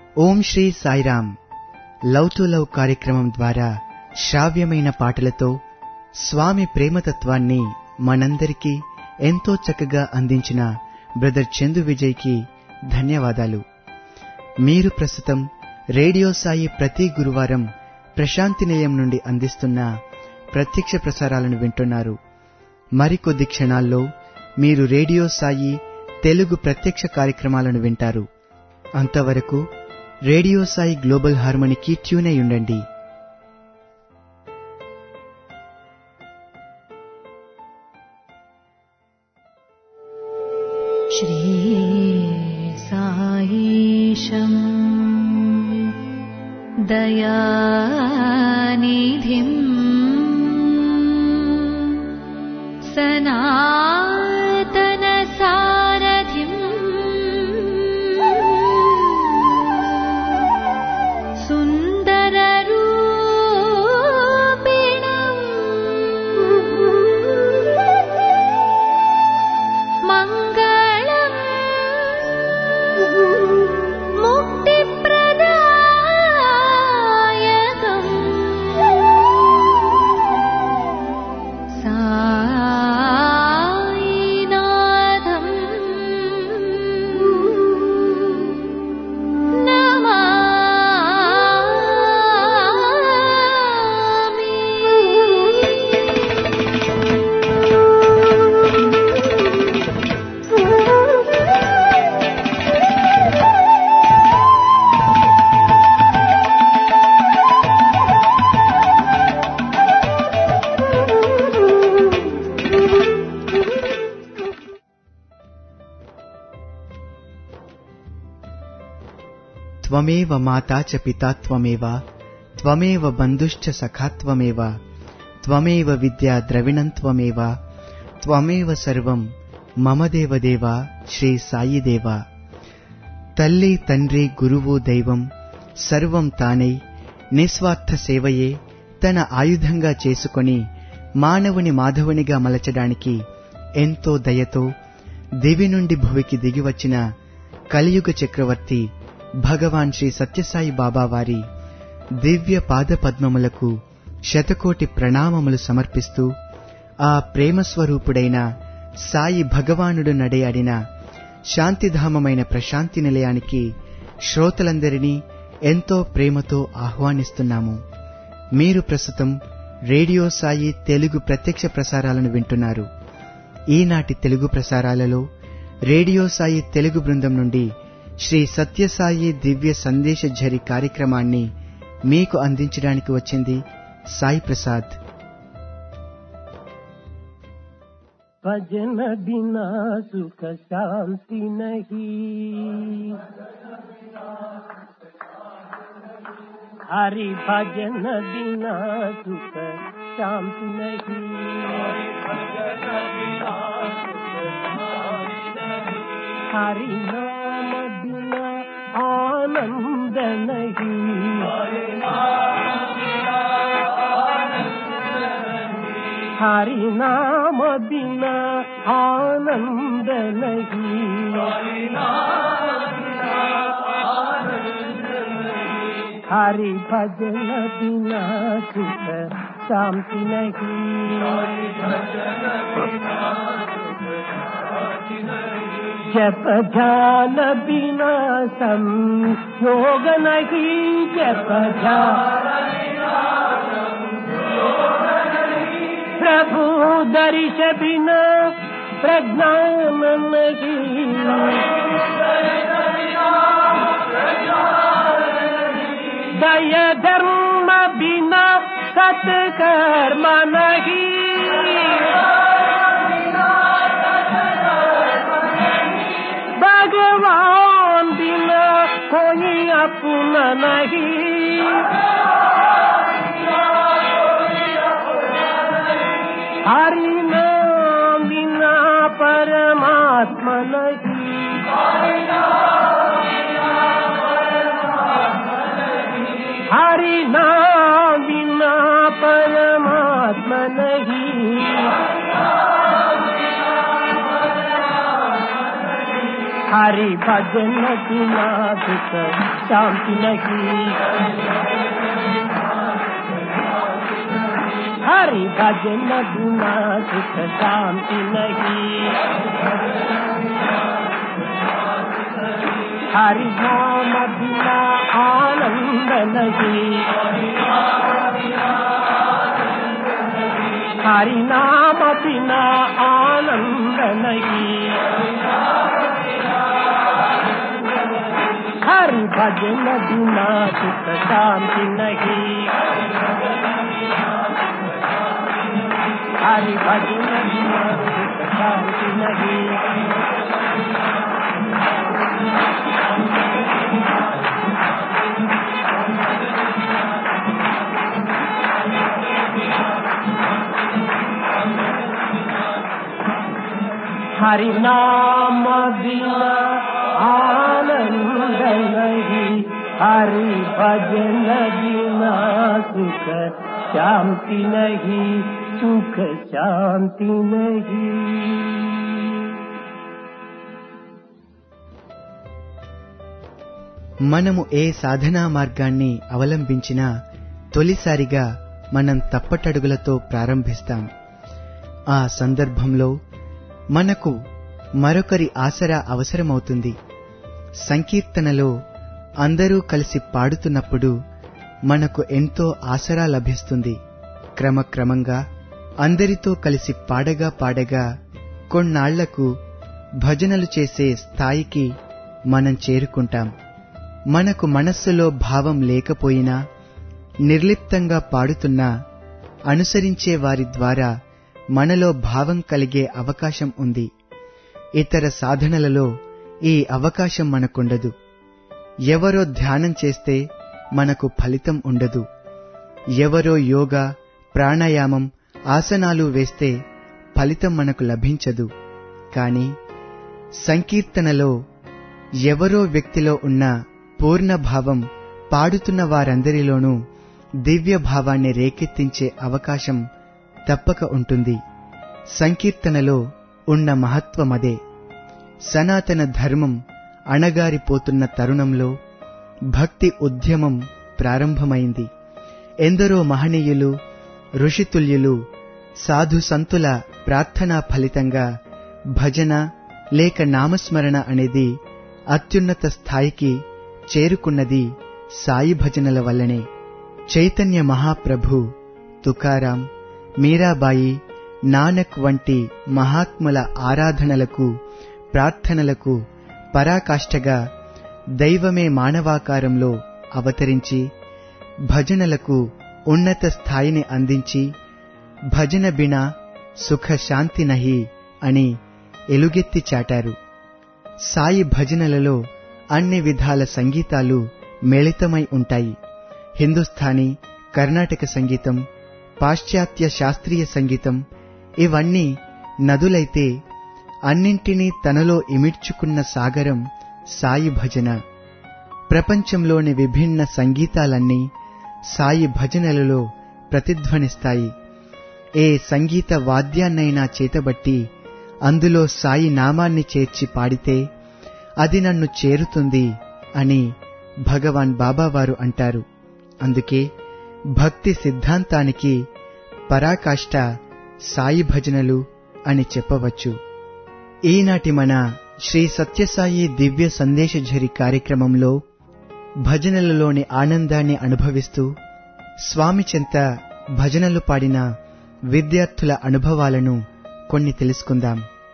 Om Sri Sairam love to love కార్యక్రమం ద్వారా శ్రావ్యమైన పాటలతో స్వామి ప్రేమతత్వాన్ని మనందరికీ ఎంతో చక్కగా అందించిన బ్రదర్ చందు విజయ్కి ధన్యవాదాలు మీరు ప్రస్తుతం రేడియో సాయి ప్రతి గురువారం ప్రశాంతి నిలయం నుండి అందిస్తున్న ప్రత్యక్ష ప్రసారాలను వింటున్నారు మరికొద్ది క్షణాల్లో మీరు రేడియో సాయి తెలుగు ప్రత్యక్ష కార్యక్రమాలను వింటారు అంతవరకు రేడియో సాయి గ్లోబల్ హార్మనీకి ట్యూన్ అయి ఉండండి श्रीसायीशम् दयानिधिम् सनातनसारथिम् सुन्दररूपिणम् मङ्गलम् मुक्तिप्रदायकम् सायिनाथम् త్వమేవ మాతా చ పితా త్వమేవ త్వమేవ బంధుశ్చ సఖా త్వమేవ త్వమేవ విద్యా ద్రవిణం త్వమేవ త్వమేవ సర్వం మమ దేవదేవ శ్రీ సాయి దేవ తల్లి తండ్రి గురువు దైవం సర్వం తానై నిస్వార్థ సేవయే తన ఆయుధంగా చేసుకొని మానవుని మాధవునిగా మలచడానికి ఎంతో దయతో దివి నుండి భువికి దిగివచ్చిన కలియుగ చక్రవర్తి భగవాన్ శ్రీ సత్యసాయి బాబా వారి దివ్య పాదపద్మములకు శతకోటి ప్రణామములు సమర్పిస్తూ ఆ ప్రేమస్వరూపుడైన సాయి భగవానుడు నడయాడిన శాంతిధామమైన ప్రశాంతి నిలయానికి శ్రోతలందరినీ ఎంతో ప్రేమతో ఆహ్వానిస్తున్నాము మీరు ప్రస్తుతం రేడియో సాయి తెలుగు ప్రత్యక్ష ప్రసారాలను వింటున్నారు ఈనాటి తెలుగు ప్రసారాలలో రేడియో సాయి తెలుగు బృందం నుండి శ్రీ సత్యసాయి దివ్య సందేశ ఝరి కార్యక్రమాన్ని మీకు అందించడానికి వచ్చింది సాయి ప్రసాద్ भजन बिना सुख शांति नहीं हरि भजन बिना सुख शांति नहीं हरि नाम बिना आनंद नहीं हरि नाम बिना आनंद नहीं हरि भजन बिना सुख शांति नहीं जप ध्यान बिना संयोग नहीं जप ध्यान प्रभु दर्श बिना प्रज्ञान नहीं दय धर्म बिना सत्कर्म नहीं भगवान बिना कोई अपना नहीं हरि नाम बिना परमात्मा नहीं हरि नाम बिना परमात्मा नहीं हरि भजन बिना सुख शांति नहीं हरि भजन बिना सुख शांति नहीं हरि नाम बिना आनंद नहीं हरि नाम बिना आनंद नहीं हरि भजन बिना सुख शांति नहीं हरि भजन बिना सुख शांति नहीं हरि नाम बिना आनंद नहीं हरि भजन बिना सुख शांति नहीं सुख शांति नहीं మనము ఏ సాధనా మార్గాన్ని అవలంబించినా తొలిసారిగా మనం తప్పటడుగులతో ప్రారంభిస్తాం ఆ సందర్భంలో మనకు మరొకరి ఆసరా అవసరమవుతుంది సంకీర్తనలో అందరూ కలిసి పాడుతున్నప్పుడు మనకు ఎంతో ఆసరా లభిస్తుంది క్రమక్రమంగా అందరితో కలిసి పాడగా పాడగా కొన్నాళ్లకు భజనలు చేసే స్థాయికి మనం చేరుకుంటాం మనకు మనస్సులో భావం లేకపోయినా నిర్లిప్తంగా పాడుతున్నా అనుసరించే వారి ద్వారా మనలో భావం కలిగే అవకాశం ఉంది ఇతర సాధనలలో ఈ అవకాశం మనకుండదు ఎవరో ధ్యానం చేస్తే మనకు ఫలితం ఉండదు ఎవరో యోగా ప్రాణాయామం ఆసనాలు వేస్తే ఫలితం మనకు లభించదు కాని సంకీర్తనలో ఎవరో వ్యక్తిలో ఉన్న పూర్ణ భావం పాడుతున్న వారందరిలోనూ దివ్య భావాన్ని రేకెత్తించే అవకాశం తప్పక ఉంటుంది సంకీర్తనలో ఉన్న మహత్వమదే సనాతన ధర్మం అణగారిపోతున్న తరుణంలో భక్తి ఉద్యమం ప్రారంభమైంది ఎందరో మహనీయులు ఋషితుల్యులు సాధు సంతుల ప్రార్థనా ఫలితంగా భజన లేక నామస్మరణ అనేది అత్యున్నత స్థాయికి చేరుకున్నది సాయి భజనల వల్లనే చైతన్య మహాప్రభు తుకారాం మీరాబాయి నానక్ వంటి మహాత్ముల ఆరాధనలకు ప్రార్థనలకు పరాకాష్ఠగా దైవమే మానవాకారంలో అవతరించి భజనలకు ఉన్నత స్థాయిని అందించి భజన బిణ సుఖ శాంతి నహి అని ఎలుగెత్తి చాటారు సాయి భజనలలో అన్ని విధాల సంగీతాలు మిళితమై ఉంటాయి హిందుస్థానీ కర్ణాటక సంగీతం పాశ్చాత్య శాస్త్రీయ సంగీతం ఇవన్నీ నదులైతే అన్నింటినీ తనలో ఇమిడ్చుకున్న సాగరం సాయి భజన ప్రపంచంలోని విభిన్న సంగీతాలన్నీ సాయి భజనలలో ప్రతిధ్వనిస్తాయి ఏ సంగీత వాద్యాన్నైనా చేతబట్టి అందులో సాయి నామాన్ని చేర్చి పాడితే అది నన్ను చేరుతుంది అని భగవాన్ బాబావారు అంటారు అందుకే భక్తి సిద్ధాంతానికి పరాకాష్ట సాయి భజనలు అని చెప్పవచ్చు ఈనాటి మన శ్రీ సత్యసాయి దివ్య సందేశఝరి కార్యక్రమంలో భజనలలోని ఆనందాన్ని అనుభవిస్తూ స్వామి చెంత భజనలు పాడిన విద్యార్థుల అనుభవాలను కొన్ని తెలుసుకుందాం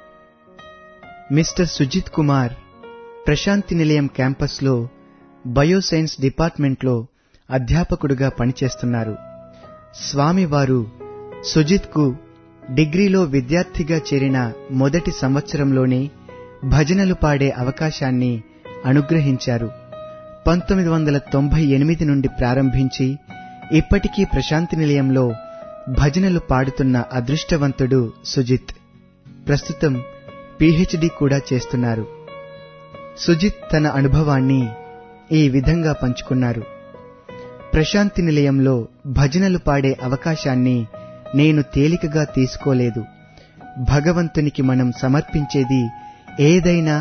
మిస్టర్ సుజిత్ కుమార్ ప్రశాంతి నిలయం క్యాంపస్లో బయోసైన్స్ డిపార్ట్మెంట్లో అధ్యాపకుడుగా పనిచేస్తున్నారు స్వామివారు సుజిత్కు డిగ్రీలో విద్యార్థిగా చేరిన మొదటి సంవత్సరంలోనే భజనలు పాడే అవకాశాన్ని అనుగ్రహించారు పంతొమ్మిది వందల తొంభై ఎనిమిది నుండి ప్రారంభించి ఇప్పటికీ ప్రశాంతి నిలయంలో భజనలు పాడుతున్న అదృష్టవంతుడు సుజిత్ ప్రస్తుతం పీహెచ్డీ కూడా చేస్తున్నారు సుజిత్ తన అనుభవాన్ని ఈ విధంగా పంచుకున్నారు ప్రశాంతి నిలయంలో భజనలు పాడే అవకాశాన్ని నేను తేలికగా తీసుకోలేదు భగవంతునికి మనం సమర్పించేది ఏదైనా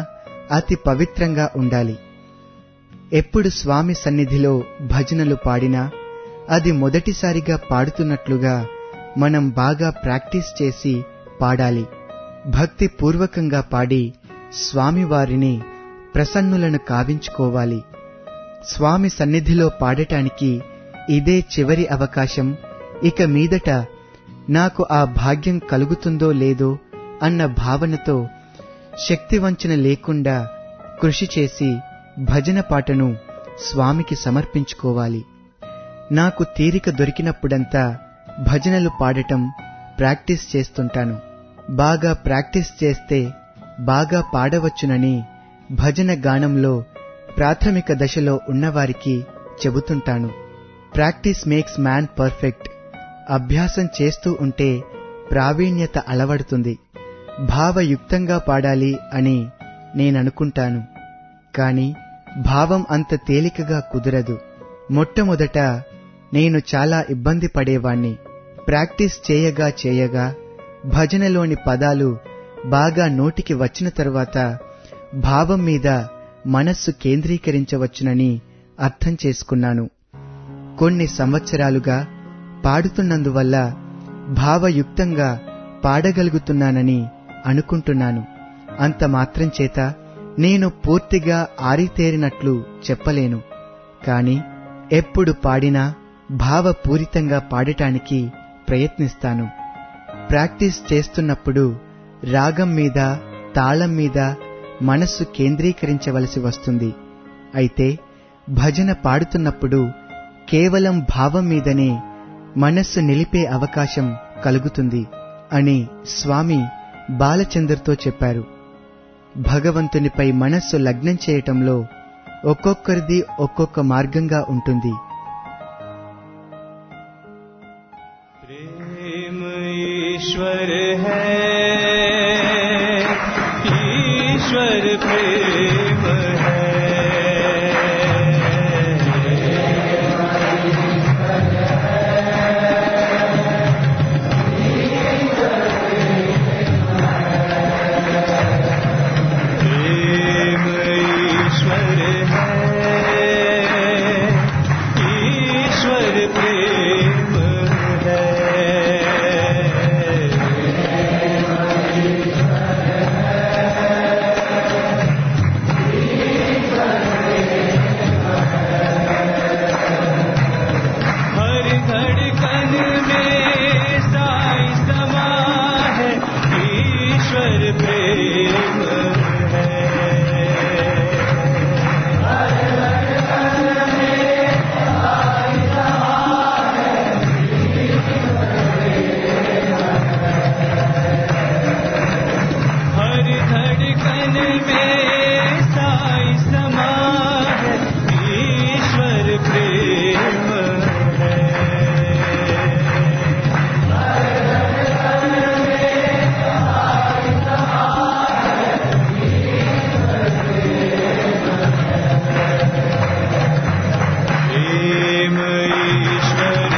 అతి పవిత్రంగా ఉండాలి ఎప్పుడు స్వామి సన్నిధిలో భజనలు పాడినా అది మొదటిసారిగా పాడుతున్నట్లుగా మనం బాగా ప్రాక్టీస్ చేసి పాడాలి భక్తి పూర్వకంగా పాడి స్వామివారిని ప్రసన్నులను కావించుకోవాలి స్వామి సన్నిధిలో పాడటానికి ఇదే చివరి అవకాశం ఇక మీదట నాకు ఆ భాగ్యం కలుగుతుందో లేదో అన్న భావనతో శక్తివంచన లేకుండా కృషి చేసి భజన పాటను స్వామికి సమర్పించుకోవాలి నాకు తీరిక దొరికినప్పుడంతా భజనలు పాడటం ప్రాక్టీస్ చేస్తుంటాను బాగా ప్రాక్టీస్ చేస్తే బాగా పాడవచ్చునని భజన గానంలో ప్రాథమిక దశలో ఉన్నవారికి చెబుతుంటాను ప్రాక్టీస్ మేక్స్ మ్యాన్ పర్ఫెక్ట్ అభ్యాసం చేస్తూ ఉంటే ప్రావీణ్యత అలవడుతుంది భావయుక్తంగా పాడాలి అని నేననుకుంటాను కాని భావం అంత తేలికగా కుదరదు మొట్టమొదట నేను చాలా ఇబ్బంది పడేవాణ్ణి ప్రాక్టీస్ చేయగా చేయగా భజనలోని పదాలు బాగా నోటికి వచ్చిన తరువాత భావం మీద మనస్సు కేంద్రీకరించవచ్చునని అర్థం చేసుకున్నాను కొన్ని సంవత్సరాలుగా పాడుతున్నందువల్ల భావయుక్తంగా పాడగలుగుతున్నానని అనుకుంటున్నాను అంత మాత్రం చేత నేను పూర్తిగా ఆరితేరినట్లు చెప్పలేను కాని ఎప్పుడు పాడినా భావపూరితంగా పాడటానికి ప్రయత్నిస్తాను ప్రాక్టీస్ చేస్తున్నప్పుడు రాగం మీద తాళం మీద మనస్సు కేంద్రీకరించవలసి వస్తుంది అయితే భజన పాడుతున్నప్పుడు కేవలం భావం మీదనే మనస్సు నిలిపే అవకాశం కలుగుతుంది అని స్వామి బాలచందర్తో చెప్పారు భగవంతునిపై మనస్సు లగ్నం చేయటంలో ఒక్కొక్కరిది ఒక్కొక్క మార్గంగా ఉంటుంది प्रेम ईश्वर है ईश्वर प्रेम है प्रेम ईश्वर है ईश्वर प्रेम है हर धड़कन में साई समा है ईश्वर प्रेम है हर धड़कन में साई समा है ईश्वर प्रेम है प्रेम ईश्वर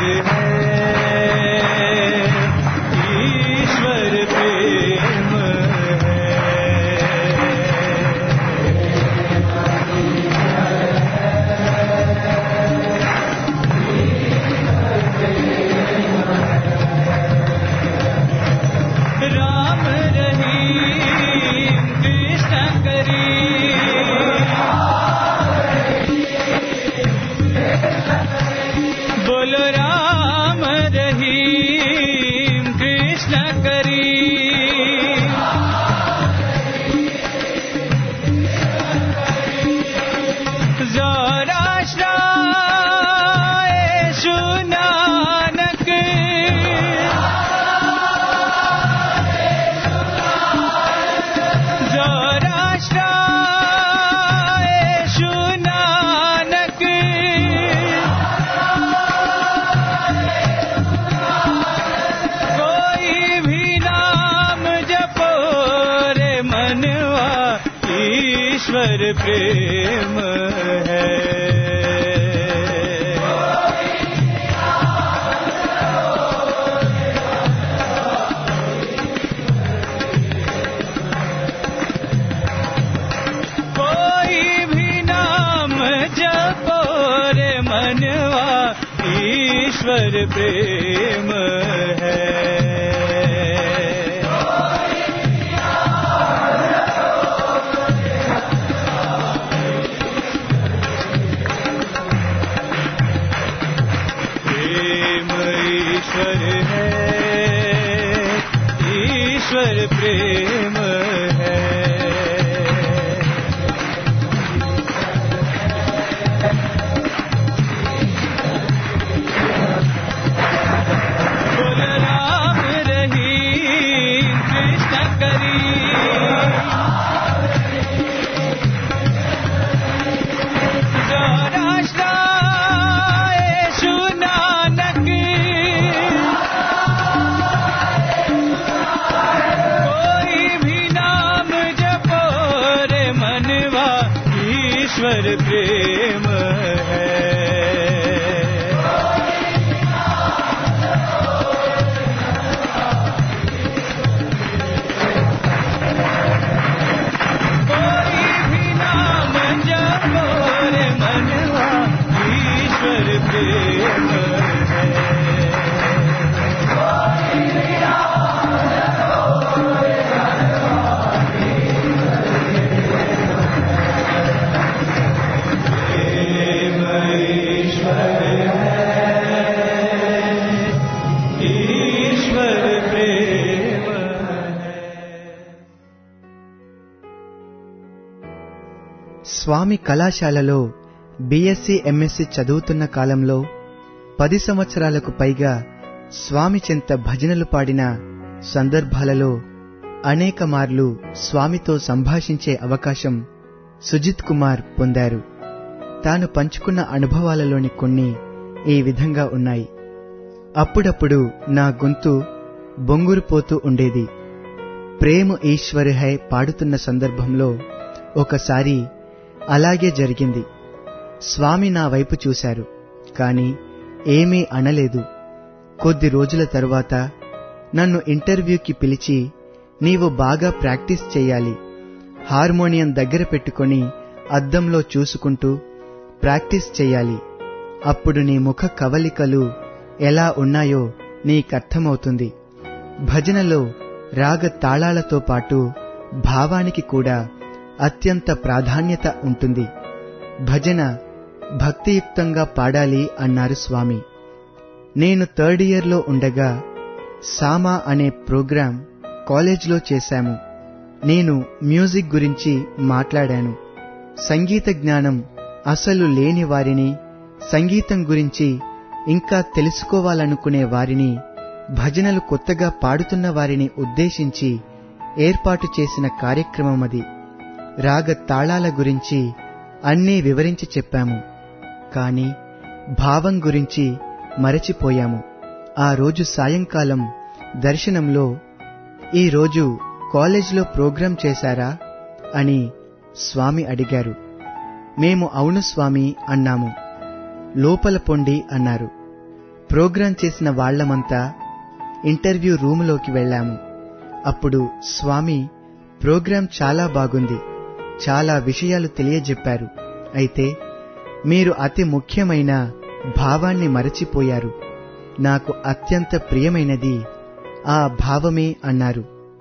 है ईश्वर प्रेम है राम रहीम कृष्ण करी बोलो राम रहीम कृष्ण करी जोराष्ट्र यीशु नानक जोराष्ट्र यीशु नानक कोई भी नाम जपो रे मनवा ईश्वर प्रेम है ईश्वर प्रेम है प्रेम ईश्वर है ईश्वर प्रेम है बोल राम रहीम कृष्ण करी राष्ट्र यशु नानक कोई भी नाम जपो रे मनवा ईश्वर प्रेम है कोई भी नाम जपो रे मनवा ईश्वर प्रेम है प्रेम ईश्वर है ईश्वर प्रेम है స్వామి కళాశాలలో బీఎస్సీ ఎంఎస్సీ చదువుతున్న కాలంలో పది సంవత్సరాలకు పైగా స్వామి చెంత భజనలు పాడిన సందర్భాలలో అనేక మార్లు స్వామితో సంభాషించే అవకాశం సుజిత్ కుమార్ పొందారు తాను పంచుకున్న అనుభవాలలోని కొన్ని ఈ విధంగా ఉన్నాయి అప్పుడప్పుడు నా గొంతు బొంగురుపోతూ ఉండేది ప్రేమ ఈశ్వర్ హై పాడుతున్న సందర్భంలో ఒకసారి అలాగే జరిగింది స్వామి నా వైపు చూశారు కాని ఏమీ అనలేదు కొద్ది రోజుల తరువాత నన్ను ఇంటర్వ్యూకి పిలిచి నీవు బాగా ప్రాక్టీస్ చేయాలి హార్మోనియం దగ్గర పెట్టుకొని అద్దంలో చూసుకుంటూ ప్రాక్టీస్ చెయ్యాలి అప్పుడు నీ ముఖ కవలికలు ఎలా ఉన్నాయో నీకర్థమవుతుంది భజనలో రాగ తాళాలతో పాటు భావానికి కూడా అత్యంత ప్రాధాన్యత ఉంటుంది భజన భక్తియుక్తంగా పాడాలి అన్నారు స్వామి నేను థర్డ్ ఇయర్లో ఉండగా సామా అనే ప్రోగ్రాం కాలేజ్లో చేశాము నేను మ్యూజిక్ గురించి మాట్లాడాను సంగీత జ్ఞానం అసలు లేని వారిని సంగీతం గురించి ఇంకా తెలుసుకోవాలనుకునే వారిని భజనలు కొత్తగా పాడుతున్న వారిని ఉద్దేశించి ఏర్పాటు చేసిన కార్యక్రమం అది రాగ తాళాల గురించి అన్నీ వివరించి చెప్పాము కాని భావం గురించి మరచిపోయాము ఆ రోజు సాయంకాలం దర్శనంలో ఈ రోజు కాలేజ్లో ప్రోగ్రాం చేశారా అని స్వామి అడిగారు మేము అవును స్వామి అన్నాము లోపల పొండి అన్నారు ప్రోగ్రాం చేసిన వాళ్లమంతా ఇంటర్వ్యూ రూములోకి వెళ్ళాము అప్పుడు స్వామి ప్రోగ్రాం చాలా బాగుంది చాలా విషయాలు తెలియజెప్పారు అయితే మీరు అతి ముఖ్యమైన భావాన్ని మరచిపోయారు నాకు అత్యంత ప్రియమైనది ఆ భావమే అన్నారు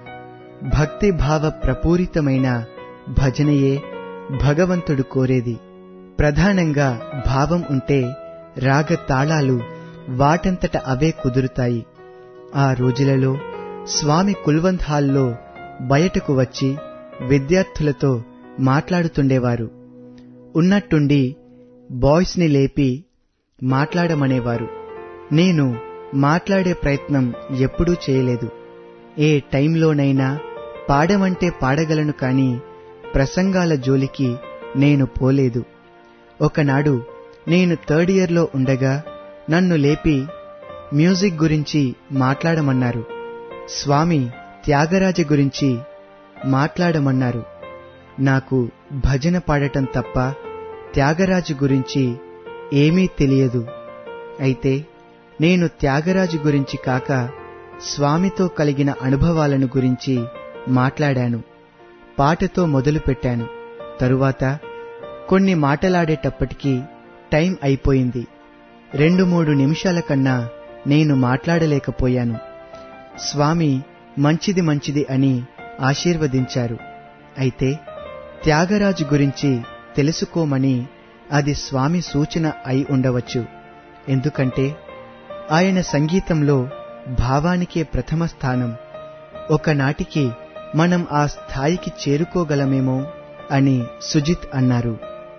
భక్తి భావ ప్రపూరితమైన భజనయే భగవంతుడు కోరేది ప్రధానంగా భావం ఉంటే రాగ తాళాలు వాటంతట అవే కుదురుతాయి ఆ రోజులలో స్వామి కుల్వంత్ హాల్లో బయటకు వచ్చి విద్యార్థులతో మాట్లాడుతుండేవారు ఉన్నట్టుండి బాయ్స్ని లేపి మాట్లాడమనేవారు నేను మాట్లాడే ప్రయత్నం ఎప్పుడూ చేయలేదు ఏ టైంలోనైనా పాడమంటే పాడగలను కాని ప్రసంగాల జోలికి నేను పోలేదు ఒకనాడు నేను థర్డ్ ఇయర్లో ఉండగా నన్ను లేపి మ్యూజిక్ గురించి మాట్లాడమన్నారు స్వామి త్యాగరాజ గురించి మాట్లాడమన్నారు నాకు భజన పాడటం తప్ప త్యాగరాజు గురించి ఏమీ తెలియదు అయితే నేను త్యాగరాజు గురించి కాక స్వామితో కలిగిన అనుభవాలను గురించి మాట్లాడాను పాటతో మొదలుపెట్టాను తరువాత కొన్ని మాటలాడేటప్పటికీ టైం అయిపోయింది రెండు మూడు నిమిషాల కన్నా నేను మాట్లాడలేకపోయాను స్వామి మంచిది మంచిది అని ఆశీర్వదించారు అయితే త్యాగరాజు గురించి తెలుసుకోమని అది స్వామి సూచన అయి ఉండవచ్చు ఎందుకంటే ఆయన సంగీతంలో భావానికే ప్రథమ స్థానం ఒకనాటికి మనం ఆ స్థాయికి చేరుకోగలమేమో అని సుజిత్ అన్నారు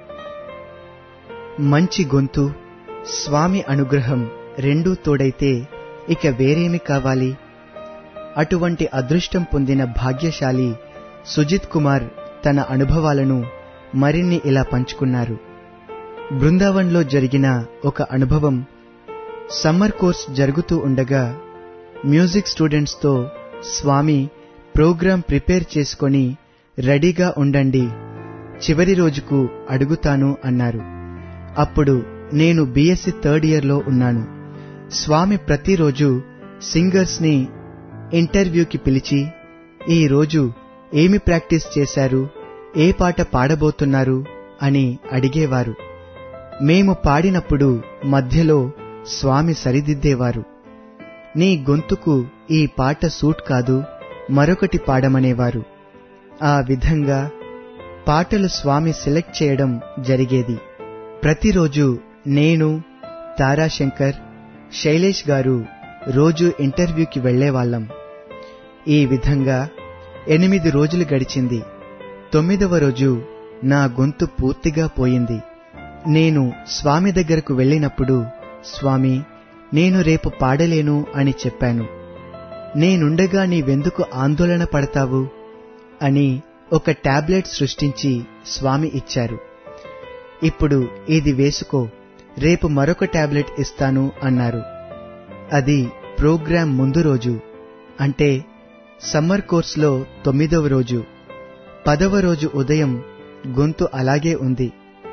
మంచి గొంతు స్వామి అనుగ్రహం రెండూ తోడైతే ఇక వేరేమి కావాలి అటువంటి అదృష్టం పొందిన భాగ్యశాలి సుజిత్ కుమార్ తన అనుభవాలను మరిన్ని ఇలా పంచుకున్నారు బృందావన్లో జరిగిన ఒక అనుభవం సమ్మర్ కోర్స్ జరుగుతూ ఉండగా మ్యూజిక్ స్టూడెంట్స్తో స్వామి ప్రోగ్రాం ప్రిపేర్ చేసుకొని రెడీగా ఉండండి చివరి రోజుకు అడుగుతాను అన్నారు అప్పుడు నేను బీఎస్సీ థర్డ్ ఇయర్లో ఉన్నాను స్వామి ప్రతిరోజు సింగర్స్ని ఇంటర్వ్యూకి పిలిచి ఈ రోజు ఏమి ప్రాక్టీస్ చేశారు ఏ పాట పాడబోతున్నారు అని అడిగేవారు మేము పాడినప్పుడు మధ్యలో స్వామి సరిదిద్దేవారు నీ గొంతుకు ఈ పాట సూట్ కాదు మరొకటి పాడమనేవారు ఆ విధంగా పాటలు స్వామి సెలెక్ట్ చేయడం జరిగేది ప్రతిరోజు నేను తారాశంకర్ శైలేష్ గారు రోజు ఇంటర్వ్యూకి వెళ్లేవాళ్లం ఈ విధంగా ఎనిమిది రోజులు గడిచింది తొమ్మిదవ రోజు నా గొంతు పూర్తిగా పోయింది నేను స్వామి దగ్గరకు వెళ్ళినప్పుడు స్వామి నేను రేపు పాడలేను అని చెప్పాను నేనుండగా నీవెందుకు ఆందోళన పడతావు అని ఒక టాబ్లెట్ సృష్టించి స్వామి ఇచ్చారు ఇప్పుడు ఇది వేసుకో రేపు మరొక టాబ్లెట్ ఇస్తాను అన్నారు అది ప్రోగ్రాం ముందు రోజు అంటే సమ్మర్ కోర్సులో తొమ్మిదవ రోజు పదవ రోజు ఉదయం గొంతు అలాగే ఉంది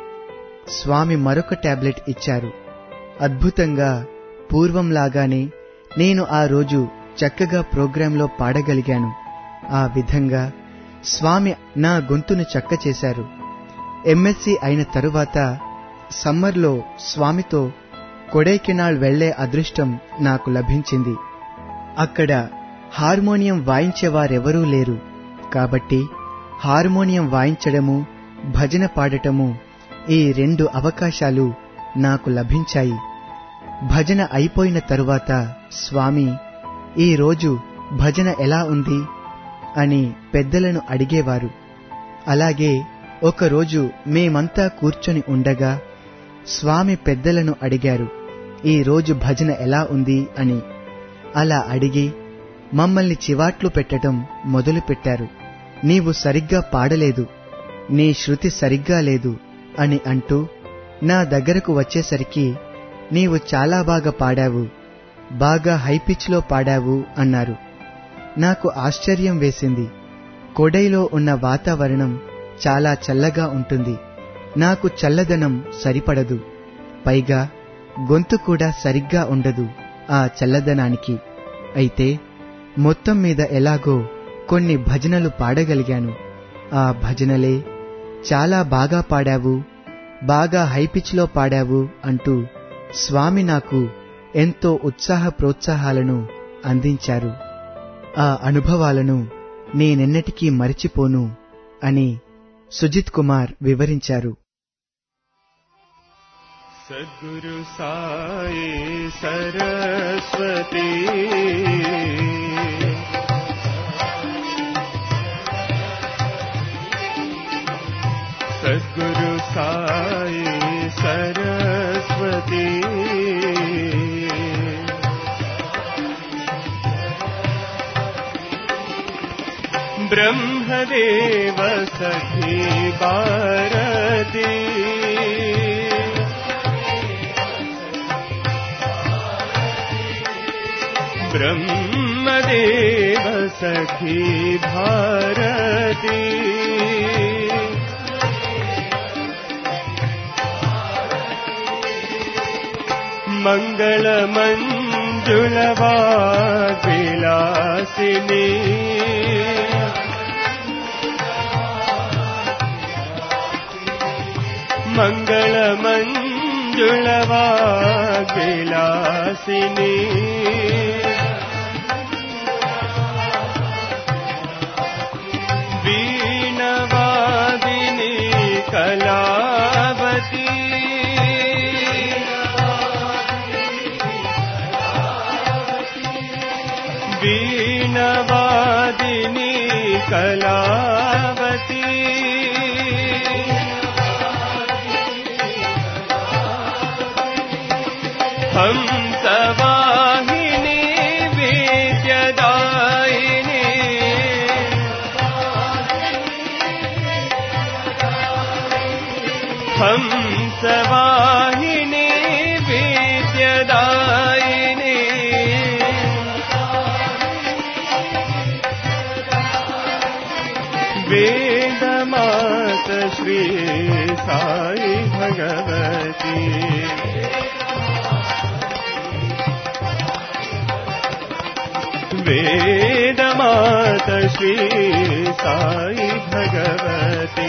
స్వామి మరొక టాబ్లెట్ ఇచ్చారు అద్భుతంగా పూర్వంలాగానే నేను ఆ రోజు చక్కగా ప్రోగ్రాంలో పాడగలిగాను ఆ విధంగా స్వామి నా గొంతును చక్క చేశారు ఎంఎస్సి అయిన తరువాత సమ్మర్లో స్వామితో కొడైకెనాల్ వెళ్లే అదృష్టం నాకు లభించింది అక్కడ హార్మోనియం వాయించేవారెవరూ లేరు కాబట్టి హార్మోనియం వాయించడము భజన పాడటము ఈ రెండు అవకాశాలు నాకు లభించాయి భజన అయిపోయిన తరువాత స్వామి ఈ రోజు భజన ఎలా ఉంది అని పెద్దలను అడిగేవారు అలాగే ఒకరోజు మేమంతా కూర్చొని ఉండగా స్వామి పెద్దలను అడిగారు ఈ రోజు భజన ఎలా ఉంది అని అలా అడిగి మమ్మల్ని చివాట్లు పెట్టడం మొదలుపెట్టారు నీవు సరిగ్గా పాడలేదు నీ శృతి సరిగ్గా లేదు అని అంటూ నా దగ్గరకు వచ్చేసరికి నీవు చాలా బాగా పాడావు బాగా హైపిచ్లో పాడావు అన్నారు నాకు ఆశ్చర్యం వేసింది కొడైలో ఉన్న వాతావరణం చాలా చల్లగా ఉంటుంది నాకు చల్లదనం సరిపడదు పైగా గొంతు కూడా సరిగ్గా ఉండదు ఆ చల్లదనానికి అయితే మొత్తం మీద ఎలాగో కొన్ని భజనలు పాడగలిగాను ఆ భజనలే చాలా బాగా పాడావు బాగా హైపిచ్లో పాడావు అంటూ స్వామి నాకు ఎంతో ఉత్సాహ ప్రోత్సాహాలను అందించారు ఆ అనుభవాలను నేనెన్నటికీ మరిచిపోను అని సుజిత్ కుమార్ వివరించారు सद्गुरु साई सरस्वती सद्गुरु साई सरस्वती ब्रह्मदेव सखी भारती ब्रह्मदेव सखी भारती मङ्गलमञ्जुलवाग्विलासिनी विलासिनी वीणवादिनी कलावती वीणवादिनी कलावती हंसवाहिनी विद्यदायिनी हंसवाहिनी विद्यदायिनी वेदमात श्री साई भगवती वेदमात श्री साई भगवती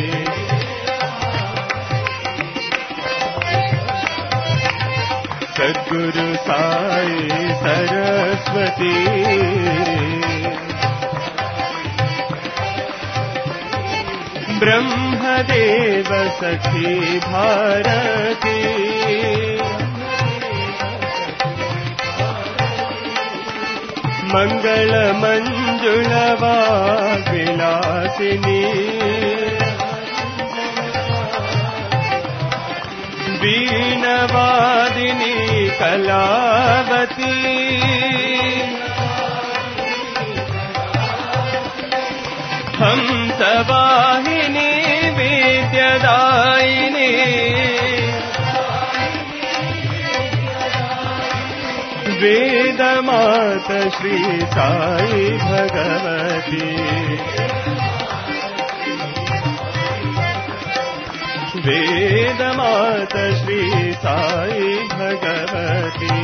सद्गुरु साई सरस्वती ब्रह्मदेव सखी भारती मङ्गलमञ्जुलवा विलासिनी वीणवादिनी कलावती हंसवाहिनी विद्यदायिनी वेदमात श्री साई भगवती वेदमात श्री साई भगवती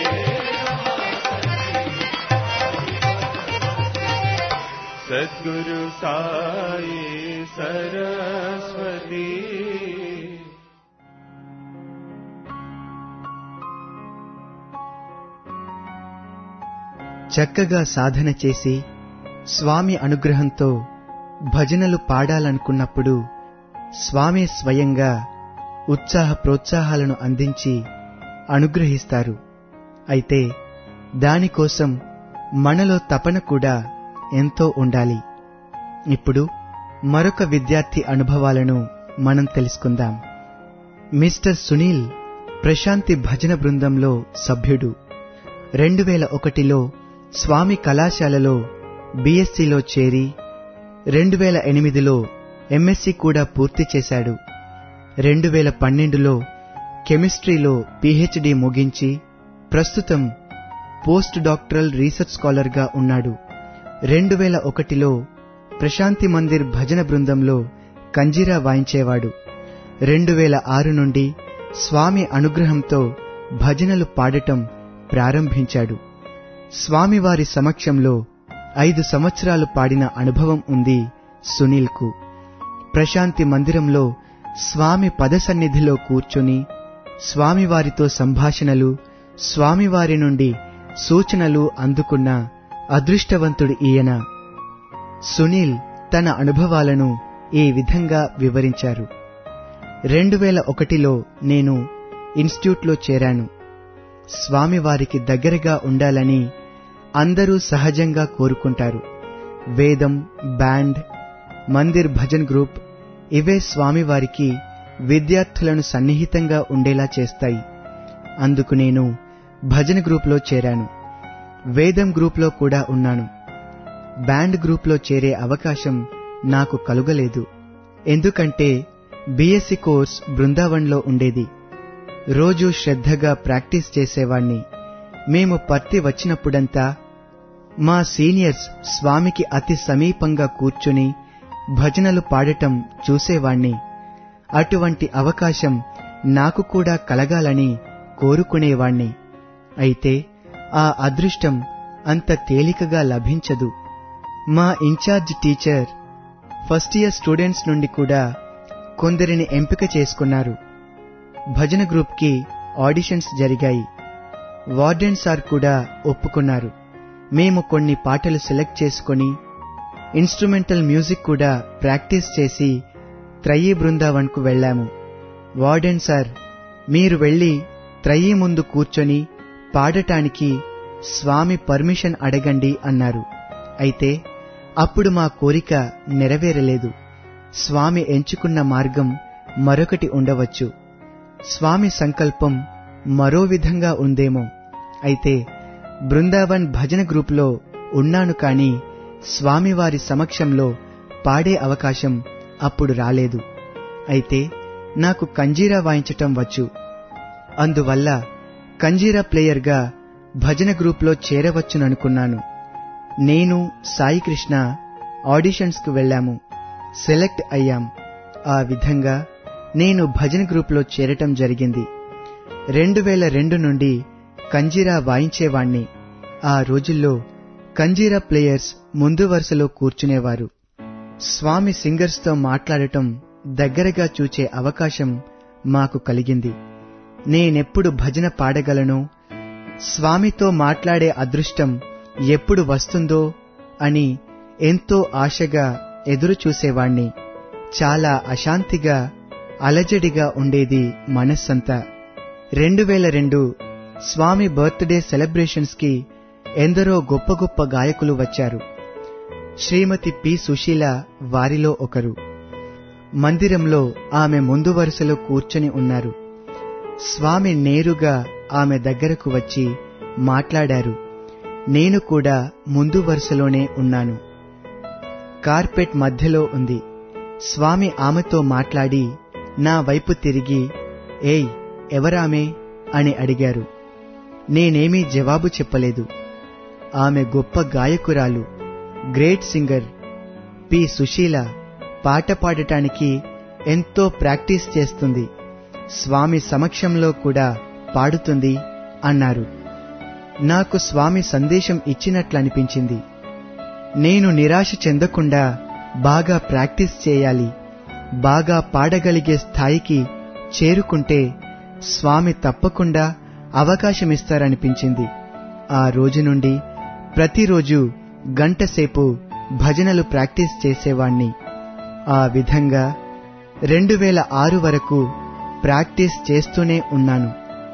सद्गुरु साई सरस्वती చక్కగా సాధన చేసి స్వామి అనుగ్రహంతో భజనలు పాడాలనుకున్నప్పుడు స్వామి స్వయంగా ఉత్సాహ ప్రోత్సాహాలను అందించి అనుగ్రహిస్తారు అయితే దానికోసం మనలో తపన కూడా ఎంతో ఉండాలి ఇప్పుడు మరొక విద్యార్థి అనుభవాలను మనం తెలుసుకుందాం మిస్టర్ సునీల్ ప్రశాంతి భజన బృందంలో సభ్యుడు రెండు వేల ఒకటిలో స్వామి కళాశాలలో బీఎస్సీలో చేరి రెండు వేల ఎనిమిదిలో ఎంఎస్సీ కూడా పూర్తి చేశాడు రెండు వేల పన్నెండులో కెమిస్ట్రీలో పీహెచ్డీ ముగించి ప్రస్తుతం పోస్ట్ డాక్టరల్ రీసెర్చ్ స్కాలర్గా ఉన్నాడు రెండు వేల ఒకటిలో ప్రశాంతి మందిర్ భజన బృందంలో కంజీరా వాయించేవాడు రెండు వేల ఆరు నుండి స్వామి అనుగ్రహంతో భజనలు పాడటం ప్రారంభించాడు స్వామివారి సమక్షంలో ఐదు సంవత్సరాలు పాడిన అనుభవం ఉంది సునీల్కు ప్రశాంతి మందిరంలో స్వామి పదసన్నిధిలో కూర్చొని స్వామివారితో సంభాషణలు స్వామివారి నుండి సూచనలు అందుకున్న అదృష్టవంతుడు ఈయన సునీల్ తన అనుభవాలను ఈ విధంగా వివరించారు రెండు వేల ఒకటిలో నేను ఇన్స్టిట్యూట్లో చేరాను స్వామివారికి దగ్గరగా ఉండాలని అందరూ సహజంగా కోరుకుంటారు వేదం బ్యాండ్ మందిర్ భజన్ గ్రూప్ ఇవే స్వామివారికి విద్యార్థులను సన్నిహితంగా ఉండేలా చేస్తాయి అందుకు నేను భజన గ్రూప్లో చేరాను వేదం గ్రూప్లో కూడా ఉన్నాను బ్యాండ్ గ్రూప్లో చేరే అవకాశం నాకు కలుగలేదు ఎందుకంటే బీఎస్సీ కోర్స్ బృందావన్లో ఉండేది రోజూ శ్రద్ధగా ప్రాక్టీస్ చేసేవాణ్ణి మేము పత్తి వచ్చినప్పుడంతా మా సీనియర్స్ స్వామికి అతి సమీపంగా కూర్చుని భజనలు పాడటం చూసేవాణ్ణి అటువంటి అవకాశం నాకు కూడా కలగాలని కోరుకునేవాణ్ణి అయితే ఆ అదృష్టం అంత తేలికగా లభించదు మా in charge teacher first year students నుండి కూడా కొందరిని ఎంపిక చేసుకున్నారు భజన గ్రూప్కి ఆడిషన్స్ జరిగాయి వార్డెన్ సార్ కూడా ఒప్పుకున్నారు మేము కొన్ని పాటలు సెలెక్ట్ చేసుకొని ఇన్స్ట్రుమెంటల్ మ్యూజిక్ కూడా ప్రాక్టీస్ చేసి త్రయీ బృందావన్కు వెళ్ళాము వార్డెన్ సార్ మీరు వెళ్ళి త్రయీ ముందు కూర్చొని పాడటానికి స్వామి పర్మిషన్ అడగండి అన్నారు అయితే అప్పుడు మా కోరిక నెరవేరలేదు స్వామి ఎంచుకున్న మార్గం మరొకటి ఉండవచ్చు స్వామి సంకల్పం మరో విధంగా ఉందేమో అయితే బృందావన్ భజన గ్రూపులో ఉన్నాను కాని స్వామివారి సమక్షంలో పాడే అవకాశం అప్పుడు రాలేదు అయితే నాకు కంజీరా వాయించటం వచ్చు అందువల్ల కంజీరా ప్లేయర్గా భజన గ్రూప్లో చేరవచ్చుననుకున్నాను నేను సాయికృష్ణ ఆడిషన్స్కు వెళ్ళాము సెలెక్ట్ అయ్యాం ఆ విధంగా నేను భజన గ్రూప్లో చేరటం జరిగింది రెండు వేల రెండు నుండి కంజీరా వాయించేవాణ్ణి ఆ రోజుల్లో కంజీరా ప్లేయర్స్ ముందు వరుసలో కూర్చునేవారు స్వామి సింగర్స్తో మాట్లాడటం దగ్గరగా చూచే అవకాశం మాకు కలిగింది నేనెప్పుడు భజన పాడగలనో స్వామితో మాట్లాడే అదృష్టం ఎప్పుడు వస్తుందో అని ఎంతో ఆశగా ఎదురు చూసేవాణ్ణి చాలా అశాంతిగా అలజడిగా ఉండేది మనస్సంతా రెండు వేల రెండు స్వామి బర్త్డే సెలబ్రేషన్స్ కి ఎందరో గొప్ప గొప్ప గాయకులు వచ్చారు శ్రీమతి పి సుశీల వారిలో ఒకరు మందిరంలో ఆమె ముందు వరుసలో కూర్చొని ఉన్నారు స్వామి నేరుగా ఆమె దగ్గరకు వచ్చి మాట్లాడారు నేను కూడా ముందు వరుసలోనే ఉన్నాను కార్పెట్ మధ్యలో ఉంది స్వామి ఆమెతో మాట్లాడి నా వైపు తిరిగి ఏయ్ ఎవరామే అని అడిగారు నేనేమీ జవాబు చెప్పలేదు ఆమె గొప్ప గాయకురాలు గ్రేట్ సింగర్ పి సుశీల పాట పాడటానికి ఎంతో ప్రాక్టీస్ చేస్తుంది స్వామి సమక్షంలో కూడా పాడుతుంది అన్నారు నాకు స్వామి సందేశం ఇచ్చినట్లనిపించింది నేను నిరాశ చెందకుండా బాగా ప్రాక్టీస్ చేయాలి బాగా పాడగలిగే స్థాయికి చేరుకుంటే స్వామి తప్పకుండా అవకాశమిస్తారనిపించింది ఆ రోజు నుండి ప్రతిరోజు గంటసేపు భజనలు ప్రాక్టీస్ చేసేవాణ్ణి ఆ విధంగా రెండు వేల ఆరు వరకు ప్రాక్టీస్ చేస్తూనే ఉన్నాను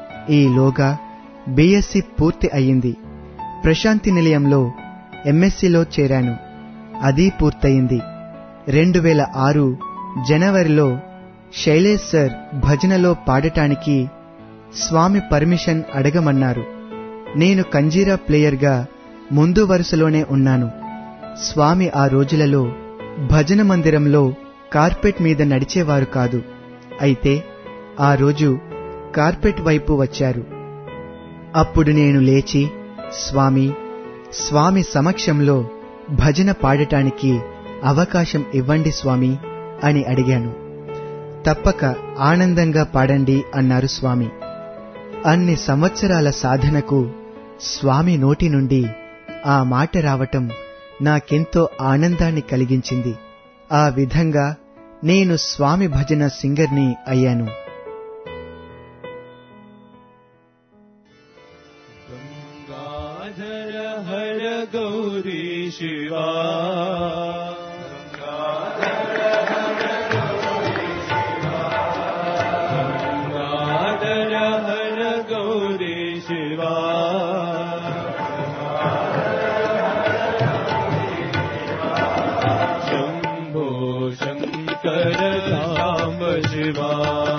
ఈలోగా బీఎస్సీ పూర్తి అయ్యింది ప్రశాంతి నిలయంలో ఎంఎస్సీలో చేరాను అది పూర్తయింది రెండు వేల ఆరు జనవరిలో శైలేష్ సార్ భజనలో పాడటానికి స్వామి పర్మిషన్ అడగమన్నారు నేను కంజీరా ప్లేయర్గా ముందు వరుసలోనే ఉన్నాను స్వామి ఆ రోజులలో భజన మందిరంలో కార్పెట్ మీద నడిచేవారు కాదు అయితే ఆ రోజు కార్పెట్ వైపు వచ్చారు అప్పుడు నేను లేచి స్వామి స్వామి సమక్షంలో భజన పాడటానికి అవకాశం ఇవ్వండి స్వామి అని అడిగాను తప్పక ఆనందంగా పాడండి అన్నారు స్వామి అన్ని సంవత్సరాల సాధనకు స్వామి నోటి నుండి ఆ మాట రావటం నాకెంతో ఆనందాన్ని కలిగించింది ఆ విధంగా నేను స్వామి భజన సింగర్ని అయ్యాను गङ्गाधर हर गौरी शिवा गङ्गाधर हर गौरी शिवा शम्भो शङ्कर साम्ब शिवा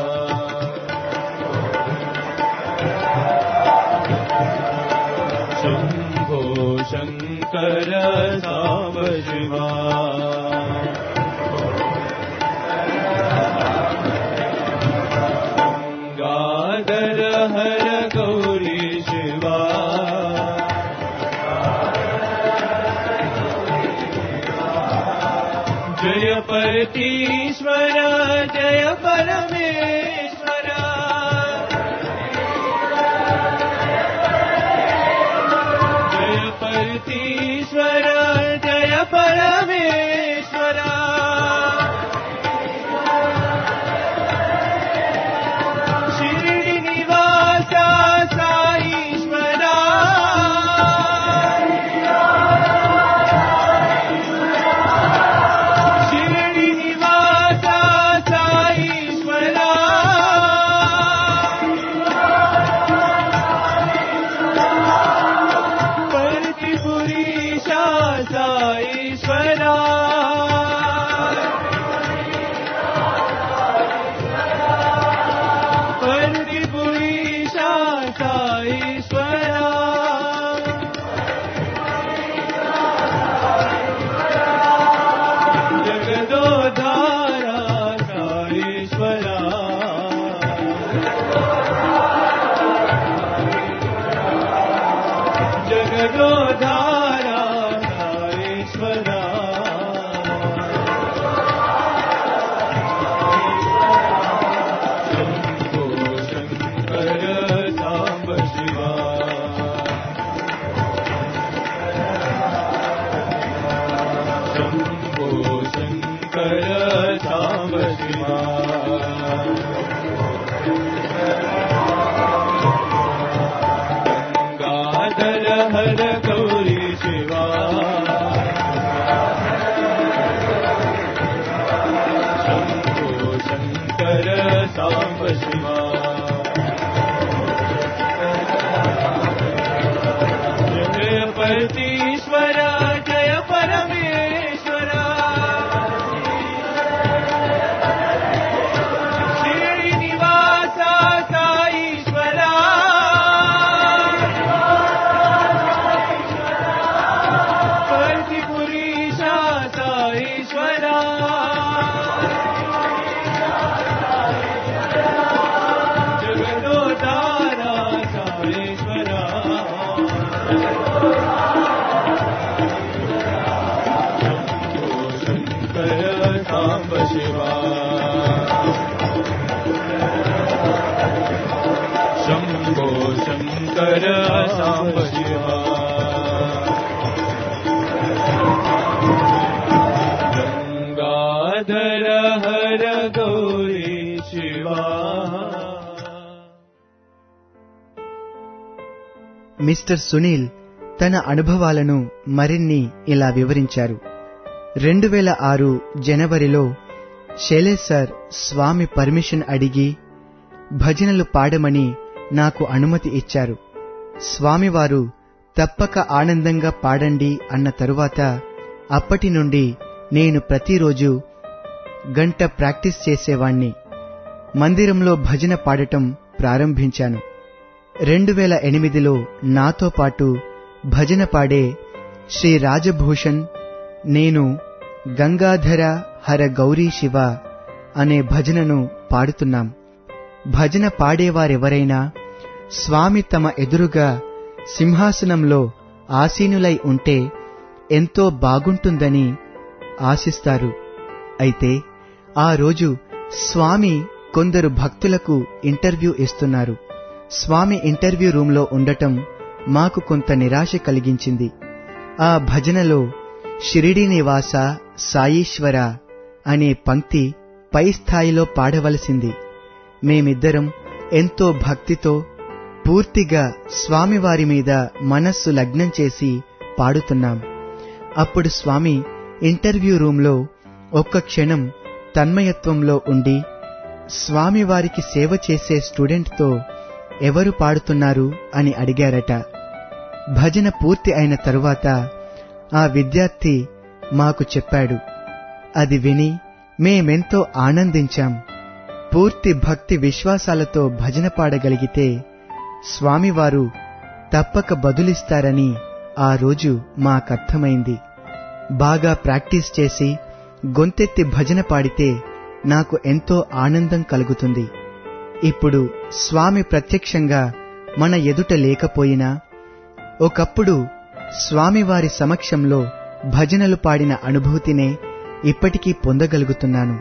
शम्भो शङ्कर साव शिवा गङ्गाधर हर गौरी शिवा जय परतीश्वर जय परमेश्वर जय परतीश्वर जय परमेश्वर शिरडि निवास हर गौरी शिवा शम्भो शङ्कर साम्ब शिवा जय परतीश्वर जय परमेश्वर श्रीनिवास साईश्वरा परतिपुरीशा साईश्वरा जगदोदारा साईश्वरा शङ्कर साम्ब शिवा शम्भो शङ्कर साम्ब शिवा गङ्गाधर हर गौरी शिवा మిస్టర్ సునీల్ తన అనుభవాలను మరిన్ని ఇలా వివరించారు రెండు వేల ఆరు జనవరిలో షెలే సార్ స్వామి పర్మిషన్ అడిగి భజనలు పాడమని నాకు అనుమతి ఇచ్చారు స్వామివారు తప్పక ఆనందంగా పాడండి అన్న తరువాత అప్పటి నుండి నేను ప్రతిరోజు గంట ప్రాక్టీస్ చేసేవాణ్ణి మందిరంలో భజన పాడటం ప్రారంభించాను రెండు వేల ఎనిమిదిలో నాతో పాటు భజన పాడే శ్రీ రాజభూషణ్ నేను గంగాధర హర గౌరీ శివ అనే భజనను పాడుతున్నాం భజన పాడేవారెవరైనా స్వామి తమ ఎదురుగా సింహాసనంలో ఆసీనులై ఉంటే ఎంతో బాగుంటుందని ఆశిస్తారు అయితే ఆ రోజు స్వామి కొందరు భక్తులకు ఇంటర్వ్యూ ఇస్తున్నారు స్వామి ఇంటర్వ్యూ రూంలో ఉండటం మాకు కొంత నిరాశ కలిగించింది ఆ భజనలో షిరిడి నివాస సాయీశ్వర అనే పంక్తి పై స్థాయిలో పాడవలసింది మేమిద్దరం ఎంతో భక్తితో పూర్తిగా స్వామివారి మీద మనస్సు లగ్నం చేసి పాడుతున్నాం అప్పుడు స్వామి ఇంటర్వ్యూ రూంలో ఒక్క క్షణం తన్మయత్వంలో ఉండి స్వామివారికి సేవ చేసే స్టూడెంట్తో ఎవరు పాడుతున్నారు అని అడిగారట భజన పూర్తి అయిన తరువాత ఆ విద్యార్థి మాకు చెప్పాడు అది విని మేమెంతో ఆనందించాం పూర్తి భక్తి విశ్వాసాలతో భజన పాడగలిగితే స్వామివారు తప్పక బదులిస్తారని ఆ రోజు మాకర్థమైంది బాగా ప్రాక్టీస్ చేసి గొంతెత్తి భజన పాడితే నాకు ఎంతో ఆనందం కలుగుతుంది ఇప్పుడు స్వామి ప్రత్యక్షంగా మన ఎదుట లేకపోయినా ఒకప్పుడు స్వామివారి సమక్షంలో భజనలు పాడిన అనుభూతినే ఇప్పటికీ పొందగలుగుతున్నాను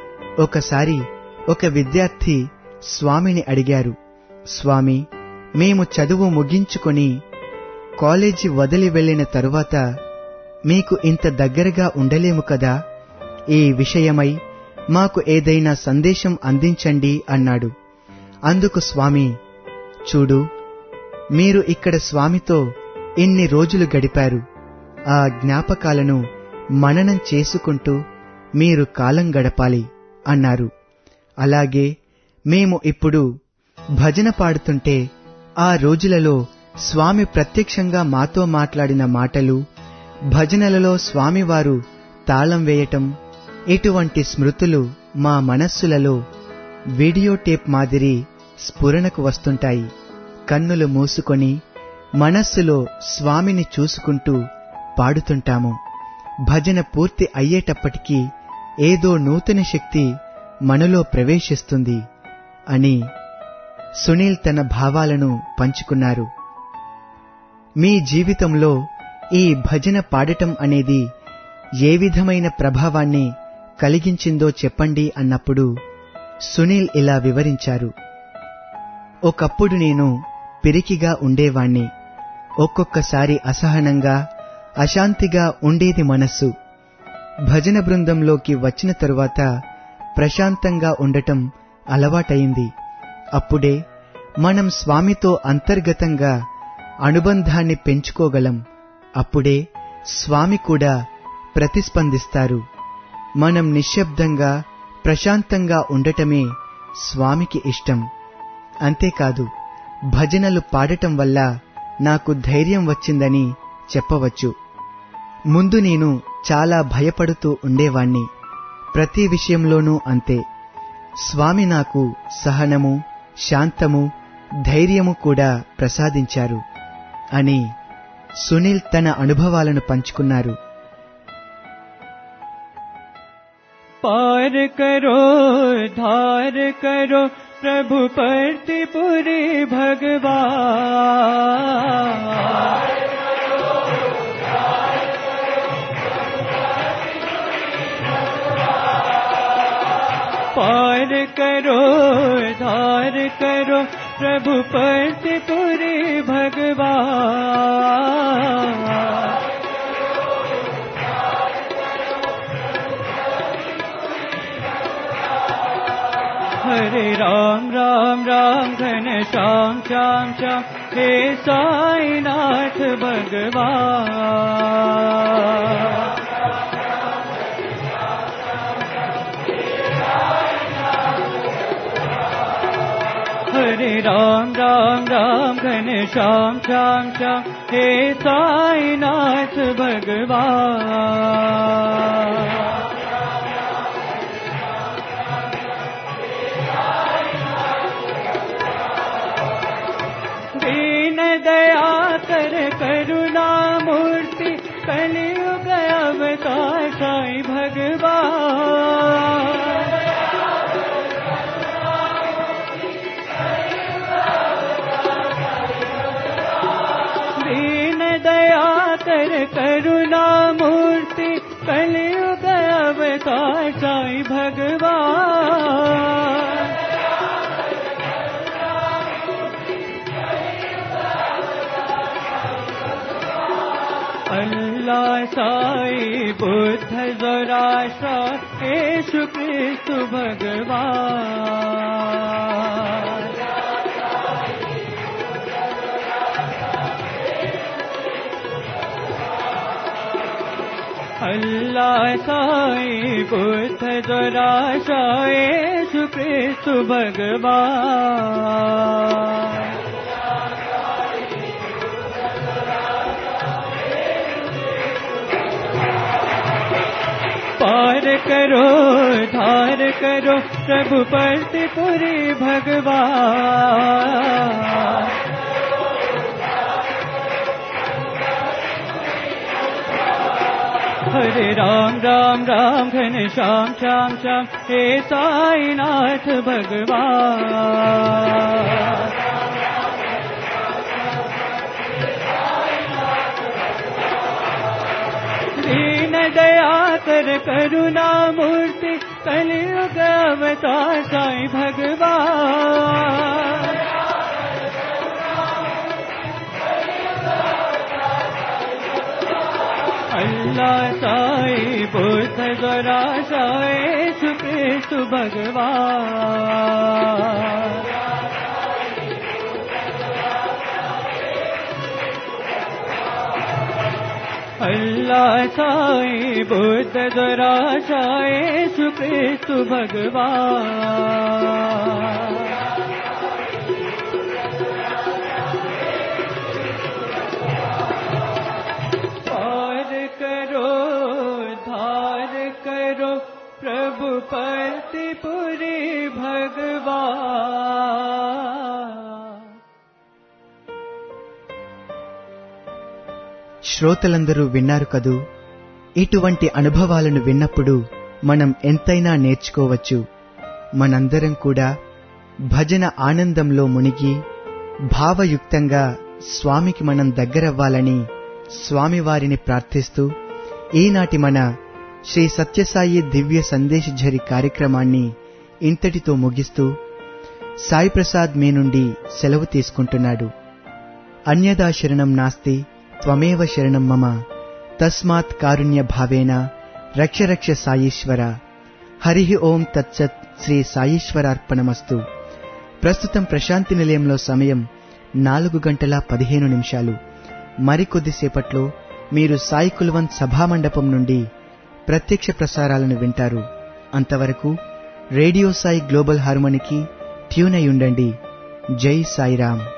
ఒకసారి ఒక విద్యార్థి స్వామిని అడిగారు స్వామి మేము చదువు ముగించుకొని కాలేజీ వదిలి వెళ్ళిన తరువాత మీకు ఇంత దగ్గరగా ఉండలేము కదా ఈ విషయమై మాకు ఏదైనా సందేశం అందించండి అన్నాడు అందుకు స్వామి చూడు మీరు ఇక్కడ స్వామితో ఇన్ని రోజులు గడిపారు ఆ జ్ఞాపకాలను మననం చేసుకుంటూ మీరు కాలం గడపాలి అన్నారు అలాగే మేము ఇప్పుడు భజన పాడుతుంటే ఆ రోజులలో స్వామి ప్రత్యక్షంగా మాతో మాట్లాడిన మాటలు భజనలలో స్వామివారు తాళం వేయటం ఇటువంటి స్మృతులు మా మనస్సులలో వీడియో టేప్ మాదిరి స్ఫురణకు వస్తుంటాయి కన్నులు మూసుకొని మనస్సులో స్వామిని చూసుకుంటూ పాడుతుంటాము భజన పూర్తి అయ్యేటప్పటికీ ఏదో నూతన శక్తి మనలో ప్రవేశిస్తుంది అని సునీల్ తన భావాలను పంచుకున్నారు మీ జీవితంలో ఈ భజన పాడటం అనేది ఏ విధమైన ప్రభావాన్ని కలిగించిందో చెప్పండి అన్నప్పుడు సునీల్ ఇలా వివరించారు ఒకప్పుడు నేను పిరికిగా ఉండేవాణ్ణి ఒక్కొక్కసారి అసహనంగా అశాంతిగా ఉండేది మనస్సు భజన బృందంలోకి వచ్చిన తరువాత ప్రశాంతంగా ఉండటం అలవాటయింది అప్పుడే మనం స్వామితో అంతర్గతంగా అనుబంధాన్ని పెంచుకోగలం అప్పుడే స్వామి కూడా ప్రతిస్పందిస్తారు మనం నిశ్శబ్దంగా ప్రశాంతంగా ఉండటమే స్వామికి ఇష్టం అంతేకాదు భజనలు పాడటం వల్ల నాకు ధైర్యం వచ్చిందని చెప్పవచ్చు ముందు నేను చాలా భయపడుతూ ఉండేవాణ్ణి ప్రతి విషయంలోనూ అంతే స్వామి నాకు సహనము శాంతము ధైర్యము కూడా ప్రసాదించారు అని సునీల్ తన అనుభవాలను పంచుకున్నారు पार करो धार करो प्रभु परति पुरी भगवान पार करो धार करो प्रभु परति पुरी भगवान हरे राम राम राम घन श्याम श्याम श्याम हे साई नाथ भगवान हरे राम राम राम घन श्याम श्याम श्याम हे साई नाथ भगवान दीन दया कर करुणा मूर्ति कलयुग अवतार साई भगवान दीन दया कर करुणा मूर्ति कलयुग अवतार साई भगवान अल्लाह साई बुद्ध जराशा येशु क्रिस्तु भगवान अल्लाह साई बुद्ध जराशा येशु क्रिस्तु भगवान पार करो धार करो प्रभु परति पुरी भगवान हरे राम राम राम घन श्याम श्याम श्याम हे साई नाथ भगवान दीन दया कर करुणा मूर्ति कलयुग अवतार साई भगवान अल्लाह साई बुद्ध जरा साई सुकृष्ण भगवान अल्लाह साई बुद्ध जरा साई सुकृष्ण भगवान पार करो धार करो प्रभु परतिपुरी भगवान శ్రోతలందరూ విన్నారు కదూ ఇటువంటి అనుభవాలను విన్నప్పుడు మనం ఎంతైనా నేర్చుకోవచ్చు మనందరం కూడా భజన ఆనందంలో మునిగి భావయుక్తంగా స్వామికి మనం దగ్గరవ్వాలని స్వామివారిని ప్రార్థిస్తూ ఈనాటి మన శ్రీ సత్యసాయి దివ్య సందేశఝరి కార్యక్రమాన్ని ఇంతటితో ముగిస్తూ సాయి ప్రసాద్ మీ నుండి సెలవు తీసుకుంటున్నాడు అన్యదా శరణం నాస్తి త్వమేవ శరణం మమ తస్మాత్ కారుణ్య భావేన రక్ష రక్ష సాయీశ్వర హరి ఓం తత్సత్ శ్రీ సాయీశ్వరార్పణమస్తు ప్రస్తుతం ప్రశాంతి నిలయంలో సమయం నాలుగు గంటల పదిహేను నిమిషాలు మరికొద్దిసేపట్లో మీరు సాయి కుల్వంత్ సభామండపం నుండి ప్రత్యక్ష ప్రసారాలను వింటారు అంతవరకు రేడియో సాయి గ్లోబల్ హార్మోనికి ట్యూన్ అయి ఉండండి జై సాయిరామ్